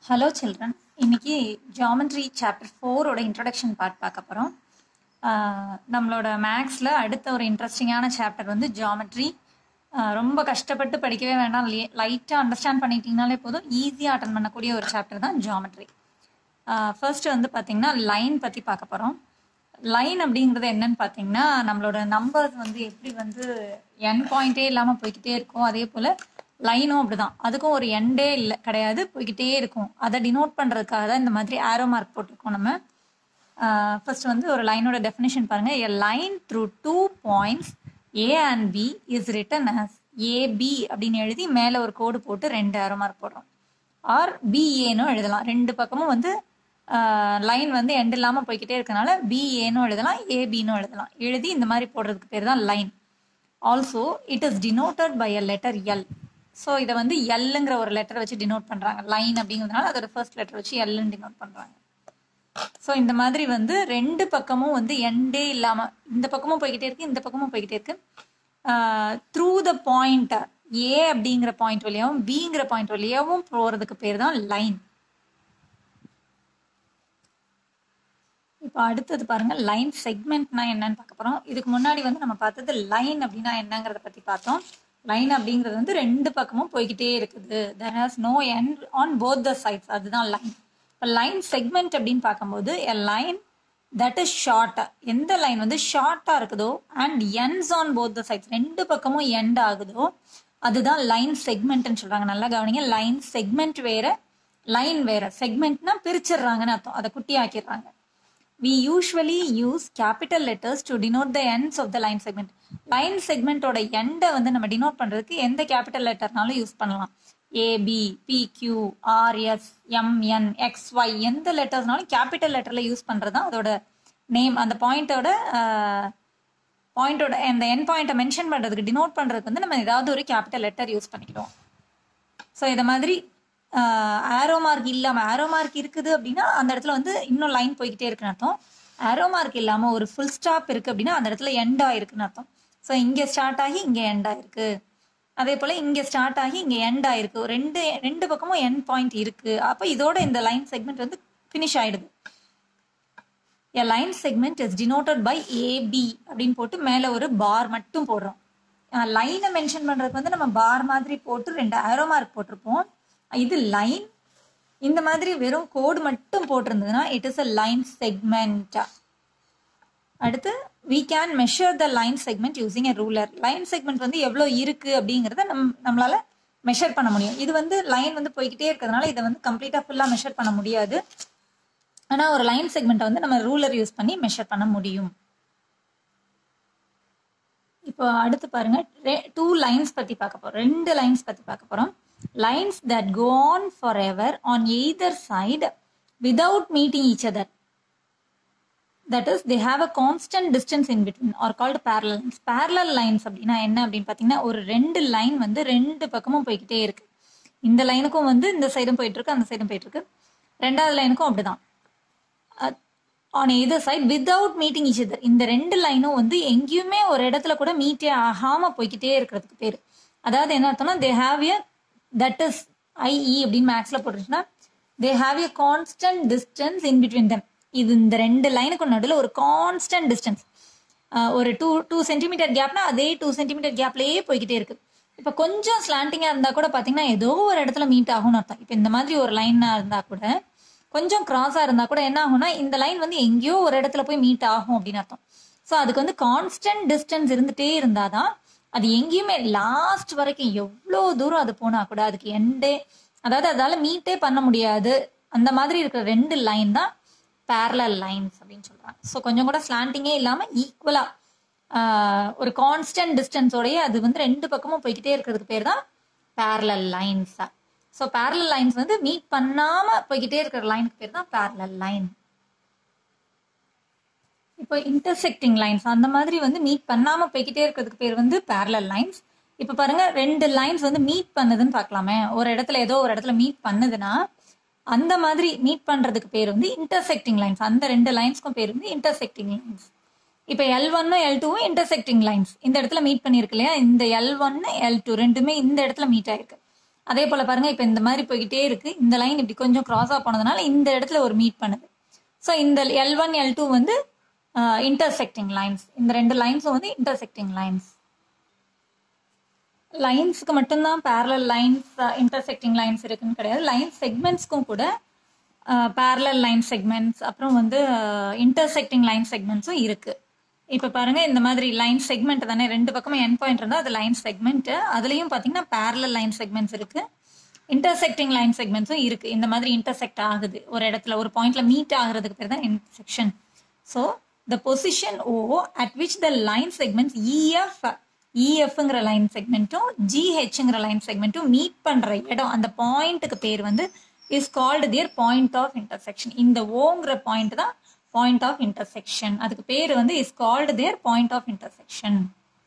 Hello children இன்னைக்கு geometry chapter ஃபோரோட introduction part பார்க்க போகிறோம் நம்மளோட மேக்ஸில் அடுத்த ஒரு இன்ட்ரெஸ்டிங்கான சாப்டர் வந்து ஜாமெட்ரி ரொம்ப கஷ்டப்பட்டு படிக்கவே வேண்டாம் லைட்டாக அண்டர்ஸ்டாண்ட் பண்ணிட்டீங்கனாலே போதும் ஈஸியாக அட்டன் பண்ணக்கூடிய ஒரு சாப்டர் தான் ஜாமெட்ரி ஃபர்ஸ்ட் வந்து பார்த்தீங்கன்னா லைன் பற்றி பார்க்க போகிறோம் லைன் அப்படிங்கிறது என்னன்னு பார்த்தீங்கன்னா நம்மளோட நம்பர்ஸ் வந்து எப்படி வந்து என் பாயிண்டே இல்லாமல் போய்கிட்டே இருக்கும் அதே போல் லைனும் அப்படிதான் அதுக்கும் ஒரு எண்டே இல்லை கிடையாது போய்கிட்டே இருக்கும் அதை டினோட் பண்ணுறதுக்காக தான் இந்த மாதிரி ஆரோ மார்க் போட்டிருக்கோம் நம்ம ஃபர்ஸ்ட் வந்து ஒரு லைனோட டெஃபினேஷன் பாருங்க a line through two points A and B is written as AB அப்படின்னு எழுதி மேலே ஒரு கோடு போட்டு ரெண்டு ஆரோ மார்க் போடுறோம் ஆர் பிஏனும் எழுதலாம் ரெண்டு பக்கமும் வந்து லைன் வந்து எண்ட் இல்லாமல் போய்கிட்டே இருக்கனால பிஏனும் எழுதலாம் ஏபினும் எழுதலாம் எழுதி இந்த மாதிரி போடுறதுக்கு பேர் தான் line also it is denoted by a letter L so இதை வந்து எல்லுங்கிற ஒரு லெட்டர் வச்சு டினோட் பண்ணுறாங்க லைன் அப்படிங்கிறதுனால அதோட ஃபர்ஸ்ட் லெட்டர் வச்சு எல்லுன்னு டினோட் பண்ணுறாங்க ஸோ இந்த மாதிரி வந்து ரெண்டு பக்கமும் வந்து எண்டே இல்லாமல் இந்த பக்கமும் போய்கிட்டே இருக்கு இந்த பக்கமும் போய்கிட்டே இருக்கு த்ரூ த பாயிண்ட் ஏ அப்படிங்கிற பாயிண்ட் வழியாகவும் பிங்கிற பாயிண்ட் வழியாகவும் போகிறதுக்கு பேர் தான் லைன் இப்போ அடுத்தது பாருங்க லைன் செக்மெண்ட்னா என்னன்னு பார்க்க போறோம் இதுக்கு முன்னாடி வந்து நம்ம பார்த்தது லைன் அப்படின்னா என்னங்கிறத பத்தி பார்த்தோம் லைன் அப்படிங்கிறது வந்து ரெண்டு பக்கமும் போய்கிட்டே இருக்குது there has no end on both the sides அதுதான் லைன் இப்போ லைன் செக்மெண்ட் அப்படின்னு பார்க்கும்போது எ லைன் தட் இஸ் ஷார்ட்டா எந்த லைன் வந்து ஷார்ட்டா இருக்குதோ and ends on both the sides ரெண்டு பக்கமும் எண்ட் ஆகுதோ அதுதான் லைன் செக்மெண்ட்னு சொல்றாங்க நல்லா கவனிங்க லைன் செக்மெண்ட் வேற லைன் வேற செக்மெண்ட்னா பிரிச்சிடுறாங்கன்னு அர்த்தம் அதை குட்டி ஆக்கிடுறாங்க we usually use capital letters to denote the ends of the line segment line செக்மெண்ட்டோட எண்டை வந்து நம்ம டினோட் பண்றதுக்கு எந்த கேபிட்டல் லெட்டர்னாலும் யூஸ் பண்ணலாம் AB PQ RS MN X Y எந்த லெட்டர்ஸ்னாலும் கேபிட்டல் லெட்டர்ல யூஸ் பண்றது தான் அதோட நேம் அந்த பாயிண்டோட பாயிண்டோட அந்த என் பாயிண்ட்டை மென்ஷன் பண்றதுக்கு டினோட் பண்றதுக்கு வந்து நம்ம ஏதாவது ஒரு கேபிட்டல் லெட்டர் யூஸ் பண்ணிக்கிடுவோம் ஸோ இதை மாதிரி ஆரோ மார்க் இல்லாமல் ஆரோ மார்க் இருக்குது அப்படின்னா அந்த இடத்துல வந்து இன்னும் லைன் போய்கிட்டே இருக்குன்னு அர்த்தம் ஆரோ மார்க் இல்லாமல் ஒரு ஃபுல் ஸ்டாப் இருக்குது அப்படின்னா அந்த இடத்துல எண்ட் ஆயிருக்குன்னு அர்த்தம் ஸோ இங்கே ஸ்டார்ட் ஆகி இங்கே எண்ட் ஆயிருக்கு அதே போல் இங்கே ஸ்டார்ட் ஆகி இங்கே எண்ட் ஆயிருக்கு ரெண்டு ரெண்டு பக்கமும் எண்ட் பாயிண்ட் இருக்கு அப்போ இதோட இந்த லைன் செக்மெண்ட் வந்து ஃபினிஷ் ஆயிடுது a line segment is denoted by AB அப்படின்னு போட்டு மேலே ஒரு பார் மட்டும் போடுறோம் லைனை மென்ஷன் பண்ணுறதுக்கு வந்து நம்ம பார் மாதிரி போட்டு ரெண்டு ஆரோ மார்க் போட்டிருப்போம் இது லைன் இந்த மாதிரி வெறும் கோடு மட்டும் போட்டிருந்ததுன்னா it is a line segment அடுத்து we can measure the line segment using a ruler line segment வந்து எவ்வளோ இருக்கு அப்படிங்கிறத நம் நம்மளால மெஷர் பண்ண முடியும் இது வந்து லைன் வந்து போய்கிட்டே இருக்கிறதுனால இதை வந்து கம்ப்ளீட்டாக ஃபுல்லாக மெஷர் பண்ண முடியாது ஆனால் ஒரு லைன் செக்மெண்ட்டை வந்து நம்ம ரூலர் யூஸ் பண்ணி மெஷர் பண்ண முடியும் இப்போ அடுத்து பாருங்க டூ லைன்ஸ் பற்றி பார்க்க போகிறோம் ரெண்டு லைன்ஸ் பற்றி பார்க்க போகிறோம் lines that go on forever on either side without meeting each other. That is, they have a constant distance in between or called parallel lines. Parallel lines அப்படின்னா என்ன அப்படின்னு பார்த்தீங்கன்னா ஒரு ரெண்டு லைன் வந்து ரெண்டு பக்கமும் போய்கிட்டே இருக்கு இந்த லைனுக்கும் வந்து இந்த சைடும் போயிட்டு இருக்கு அந்த சைடும் போயிட்டு இருக்கு ரெண்டாவது லைனுக்கும் அப்படிதான் on either side without meeting each other இந்த ரெண்டு லைனும் வந்து எங்கேயுமே ஒரு இடத்துல கூட மீட்டே ஆகாம போய்கிட்டே இருக்கிறதுக்கு பேர் அதாவது என்ன அர்த்தம்னா they have a that is IE அப்படின்னு மேக்ஸ்ல போட்டுருச்சுன்னா they have a constant distance in between them இது இந்த ரெண்டு லைனுக்கு நடுவில் ஒரு கான்ஸ்டன்ட் டிஸ்டன்ஸ் ஒரு டூ டூ சென்டிமீட்டர் கேப்னா அதே டூ சென்டிமீட்டர் கேப்லேயே போய்கிட்டே இருக்கு இப்போ கொஞ்சம் ஸ்லாண்டிங்காக இருந்தால் கூட பார்த்தீங்கன்னா ஏதோ ஒரு இடத்துல மீட் ஆகும்னு அர்த்தம் இப்போ இந்த மாதிரி ஒரு லைனாக இருந்தால் கூட கொஞ்சம் கிராஸாக இருந்தால் கூட என்ன ஆகும்னா இந்த லைன் வந்து எங்கேயோ ஒரு இடத்துல போய் மீட் ஆகும் அப்படின்னு அர்த்தம் ஸோ அதுக்கு வந்து கான்ஸ்டன்ட் டிஸ்டன்ஸ் இருந்துகிட்டே இருந்தாதான் அது எங்கேயுமே லாஸ்ட் வரைக்கும் எவ்வளோ தூரம் அது போனா கூட அதுக்கு எண்டே அதாவது அதால மீட்டே பண்ண முடியாது அந்த மாதிரி இருக்கிற ரெண்டு லைன் தான் பேரலல் லைன்ஸ் அப்படின்னு சொல்றாங்க ஸோ கொஞ்சம் கூட ஸ்லாண்டிங்கே இல்லாமல் ஈக்குவலா ஒரு கான்ஸ்டன்ட் டிஸ்டன்ஸோடய அது வந்து ரெண்டு பக்கமும் போய்கிட்டே இருக்கிறதுக்கு பேர் தான் parallel lines so parallel lines வந்து மீட் பண்ணாம போய்கிட்டே இருக்கிற லைனுக்கு பேர் தான் பேரலல் லைன் இப்போ இன்டர்செக்டிங் லைன்ஸ் அந்த மாதிரி வந்து மீட் பண்ணாம போய்கிட்டே இருக்கிறதுக்கு பேர் வந்து பேரலல் லைன்ஸ் இப்போ பாருங்க ரெண்டு லைன்ஸ் வந்து மீட் பண்ணுதுன்னு பார்க்கலாமே ஒரு இடத்துல ஏதோ ஒரு இடத்துல மீட் பண்ணுதுன்னா அந்த மாதிரி மீட் பண்றதுக்கு பேர் வந்து இன்டர்செக்டிங் லைன்ஸ் அந்த ரெண்டு லைன்ஸ்க்கும் பேர் வந்து இன்டர்செக்டிங் லைன்ஸ் இப்போ எல் ஒன்னும் எல் டூவும் இன்டர்செக்டிங் லைன்ஸ் இந்த இடத்துல மீட் பண்ணிருக்கு இல்லையா இந்த எல் ஒன்னு எல் டூ ரெண்டுமே இந்த இடத்துல மீட் ஆயிருக்கு அதே போல பாருங்க இப்போ இந்த மாதிரி போய்கிட்டே இருக்கு இந்த லைன் இப்படி கொஞ்சம் கிராஸாக போனதுனால இந்த இடத்துல ஒரு மீட் பண்ணுது ஸோ இந்த எல் ஒன் எல் டூ வந்து இன்டர்செக்டிங் லைன்ஸ் இந்த ரெண்டு லைன்ஸும் வந்து இன்டர்செக்டிங் லைன்ஸ் லைன்ஸ்க்கு மட்டும்தான் பேரலல் லைன்ஸ் இன்டர்செக்டிங் லைன்ஸ் இருக்குன்னு கிடையாது லைன் செக்மெண்ட்ஸ்க்கும் கூட பேரலல் லைன் செக்மெண்ட்ஸ் அப்புறம் வந்து இன்டர்செக்டிங் லைன் செக்மெண்ட்ஸும் இருக்கு இப்போ பாருங்க இந்த மாதிரி லைன் செக்மெண்ட் தானே ரெண்டு பக்கமும் என் பாயிண்ட் இருந்தால் அது லைன் செக்மெண்ட் அதுலேயும் பார்த்தீங்கன்னா பேரலல் லைன் செக்மெண்ட்ஸ் இருக்கு இன்டர்செக்டிங் லைன் செக்மெண்ட்ஸும் இருக்கு இந்த மாதிரி இன்டர்செக்ட் ஆகுது ஒரு இடத்துல ஒரு பாயிண்ட்ல மீட் ஆகுறதுக்கு பேர் தான் intersection so the position O at which the line segments EF இஎஃப்ங்கிற லைன் செக்மெண்ட்டும் ஜிஹெச்ங்கிற லைன் செக்மெண்ட்டும் மீட் பண்ற இடம் அந்த பாயிண்ட்டுக்கு பேர் வந்து is called the point of intersection இந்த ஓங்கிற பாயிண்ட் தான் பாயிண்ட் ஆஃப் இன்டர்செக்ஷன் அதுக்கு பேர் வந்து is called the point of intersection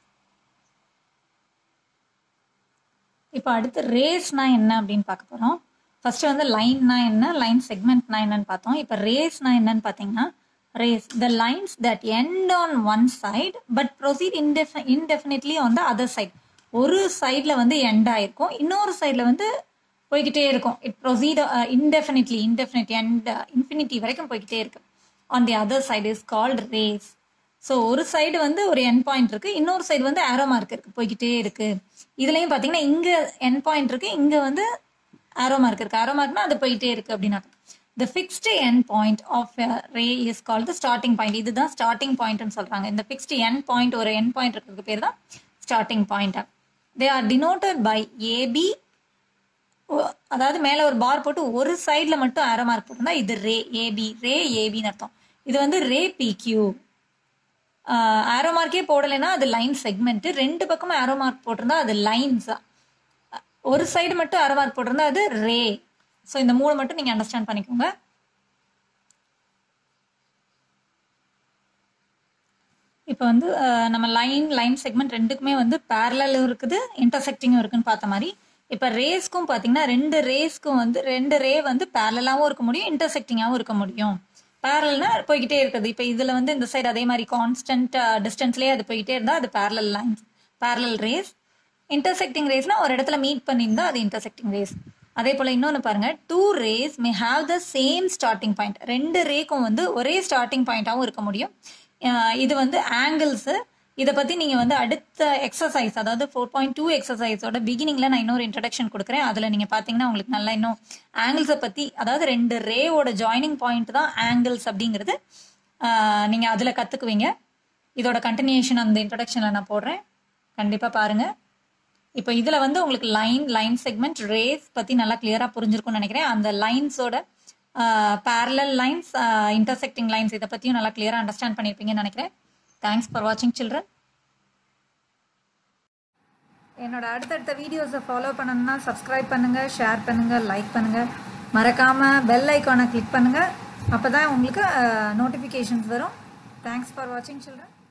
இப்போ அடுத்து ரேஸ்னா என்ன அப்படின்னு பார்க்க போறோம் ஃபர்ஸ்ட் வந்து லைன்னா என்ன லைன் செக்மெண்ட்னா என்னன்னு பார்த்தோம் இப்போ ரேஸ்னா என்னன்னு பார்த்தீங்கன்னா rays the lines that end on one side but proceed இன்டெஃப indefinitely on the other side ஒரு சைடில் வந்து எண்ட் ஆயிருக்கும் இன்னொரு சைடில் வந்து போய்கிட்டே இருக்கும் it proceed indefinitely indefinite end infinity வரைக்கும் போய்கிட்டே இருக்கு on the other side is called rays so ஒரு சைடு வந்து ஒரு என் பாயிண்ட் இருக்கு இன்னொரு சைடு வந்து ஆரோ மார்க் இருக்கு போய்கிட்டே இருக்கு இதுலயும் பாத்தீங்கன்னா இங்க என் பாயிண்ட் இருக்கு இங்க வந்து ஆரோ மார்க் இருக்கு ஆரோ மார்க்னா அது போயிட்டே இருக்கு அப்படின்னா the fixed end point of ray is call the starting point இதுதான் ஸ்டார்டிங் பாயிண்ட்னு சொல்றாங்க இந்த ஃபிக்ஸ்டு என் பாயிண்ட் ஒரு என் பாயிண்ட் இருக்கிறதுக்கு பேர் தான் starting point they are denoted by AB அதாவது மேல ஒரு பார் போட்டு ஒரு சைட்ல மட்டும் ஆரோ மார்க் போட்டிருந்தா இது ரே ஏபி ரே ஏபின்னு அர்த்தம் இது வந்து ரே பிக்யூ ஆரோ மார்க்கே போடலைன்னா அது லைன் செக்மெண்ட் ரெண்டு பக்கமும் ஆரோ மார்க் போட்டிருந்தா அது லைன்ஸ் ஒரு சைடு மட்டும் ஆரோ மார்க் போட்டிருந்தா அது ரே ஸோ இந்த மூணு மட்டும் நீங்க அண்டர்ஸ்டாண்ட் பண்ணிக்கோங்க இப்போ வந்து நம்ம லைன் லைன் செக்மெண்ட் ரெண்டுக்குமே வந்து பேரலும் இருக்குது இன்டர்செக்டிங்கும் இருக்குன்னு பார்த்த மாதிரி இப்போ ரேஸ்க்கும் பார்த்தீங்கன்னா ரெண்டு ரேஸ்க்கும் வந்து ரெண்டு ரே வந்து பேரலாகவும் இருக்க முடியும் இன்டர்செக்டிங்காகவும் இருக்க முடியும் பேரல்னா போய்கிட்டே இருக்குது இப்போ இதில் வந்து இந்த சைடு அதே மாதிரி கான்ஸ்டன்ட் டிஸ்டன்ஸ்லேயே அது போய்கிட்டே இருந்தால் அது parallel lines parallel rays intersecting ரேஸ்னா ஒரு இடத்துல மீட் பண்ணியிருந்தா அது இன்டர்செக்டிங் ரேஸ் அதே போல் இன்னொன்று பாருங்க two rays may have the same starting point ரெண்டு ரேக்கும் வந்து ஒரே ஸ்டார்டிங் பாயிண்டாகவும் இருக்க முடியும் இது வந்து ஆங்கிள்ஸு இதை பற்றி நீங்கள் வந்து அடுத்த எக்ஸசைஸ் அதாவது ஃபோர் பாயிண்ட் டூ எக்ஸசைஸோட பிகினிங்கில் நான் இன்னொரு இன்ட்ரடக்ஷன் கொடுக்குறேன் அதில் நீங்கள் பார்த்தீங்கன்னா உங்களுக்கு நல்லா இன்னும் ஆங்கிள்ஸை பற்றி அதாவது ரெண்டு ரேவோட ஜாயினிங் பாயிண்ட் தான் ஆங்கிள்ஸ் அப்படிங்கிறது நீங்கள் அதில் கற்றுக்குவீங்க இதோட கண்டினியூஷன் அந்த இன்ட்ரடக்ஷனில் நான் போடுறேன் கண்டிப்பாக பாருங்கள் இப்போ இதில் வந்து உங்களுக்கு லைன் லைன் செக்மெண்ட் ரேஸ் பற்றி நல்லா கிளியராக புரிஞ்சிருக்கும்னு நினைக்கிறேன் அந்த லைன்ஸோட பேரலல் லைன்ஸ் இன்டர்செக்டிங் லைன்ஸ் இதை பற்றியும் நல்லா கிளியராக அண்டர்ஸ்டாண்ட் பண்ணியிருப்பீங்கன்னு நினைக்கிறேன் தேங்க்ஸ் ஃபார் வாட்சிங் சில்ட்ரன் என்னோட அடுத்தடுத்த வீடியோஸை ஃபாலோ பண்ணணும்னா சப்ஸ்கிரைப் பண்ணுங்கள் ஷேர் பண்ணுங்கள் லைக் பண்ணுங்கள் மறக்காமல் பெல் ஐக்கானை கிளிக் பண்ணுங்கள் அப்போ தான் உங்களுக்கு நோட்டிஃபிகேஷன்ஸ் வரும் தேங்க்ஸ் ஃபார் வாட்சிங் சில்ட்ரன்